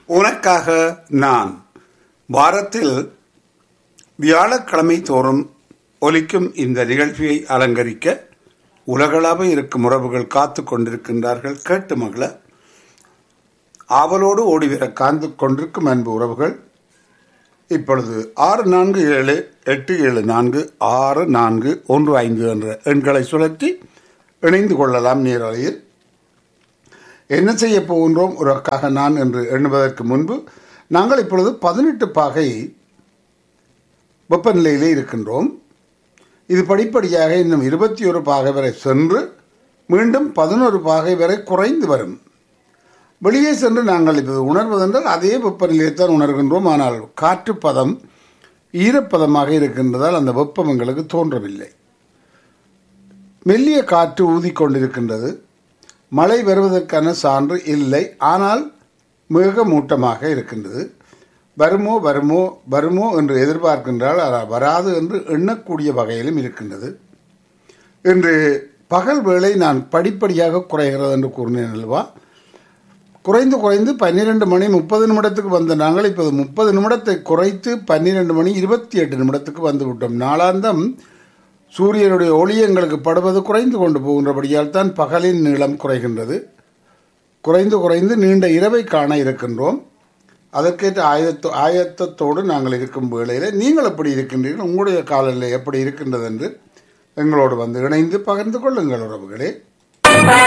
உனக்காக நான் வாரத்தில் வியாழக்கிழமை தோறும் ஒலிக்கும் இந்த நிகழ்ச்சியை அலங்கரிக்க உலகளாவ இருக்கும் உறவுகள் காத்து கொண்டிருக்கின்றார்கள் கேட்டு மகள ஆவலோடு ஓடிவர காந்து கொண்டிருக்கும் அன்பு உறவுகள் இப்பொழுது ஆறு நான்கு ஏழு எட்டு ஏழு நான்கு ஆறு நான்கு ஒன்று ஐந்து என்ற எண்களை சுழற்றி இணைந்து கொள்ளலாம் நீரலையில் என்ன செய்ய போகின்றோம் உனக்காக நான் என்று எண்ணுவதற்கு முன்பு நாங்கள் இப்பொழுது பதினெட்டு பாகை வெப்பநிலையிலே இருக்கின்றோம் இது படிப்படியாக இன்னும் இருபத்தி ஒரு பாகை வரை சென்று மீண்டும் பதினோரு பாகை வரை குறைந்து வரும் வெளியே சென்று நாங்கள் இப்போது உணர்வதென்றால் அதே வெப்பநிலையைத்தான் உணர்கின்றோம் ஆனால் காற்று பதம் ஈரப்பதமாக இருக்கின்றதால் அந்த வெப்பம் எங்களுக்கு தோன்றவில்லை மெல்லிய காற்று ஊதிக்கொண்டிருக்கின்றது மழை வருவதற்கான சான்று இல்லை ஆனால் மேகமூட்டமாக இருக்கின்றது வருமோ வருமோ வருமோ என்று எதிர்பார்க்கின்றால் ஆனால் வராது என்று எண்ணக்கூடிய வகையிலும் இருக்கின்றது இன்று பகல் வேளை நான் படிப்படியாக குறைகிறது என்று கூறினேன் அல்லவா குறைந்து குறைந்து பன்னிரெண்டு மணி முப்பது நிமிடத்துக்கு வந்த நாங்கள் இப்போது முப்பது நிமிடத்தை குறைத்து பன்னிரெண்டு மணி இருபத்தி எட்டு நிமிடத்துக்கு வந்து விட்டோம் நாளாந்தம் சூரியனுடைய ஒளி எங்களுக்கு படுவது குறைந்து கொண்டு போகின்றபடியால் தான் பகலின் நீளம் குறைகின்றது குறைந்து குறைந்து நீண்ட இரவை காண இருக்கின்றோம் அதற்கேற்ற ஆயத்த ஆயத்தத்தோடு நாங்கள் இருக்கும் வேளையில் நீங்கள் எப்படி இருக்கின்றீர்கள் உங்களுடைய காலநிலை எப்படி இருக்கின்றது என்று எங்களோடு வந்து இணைந்து பகிர்ந்து கொள்ளுங்கள் உறவுகளே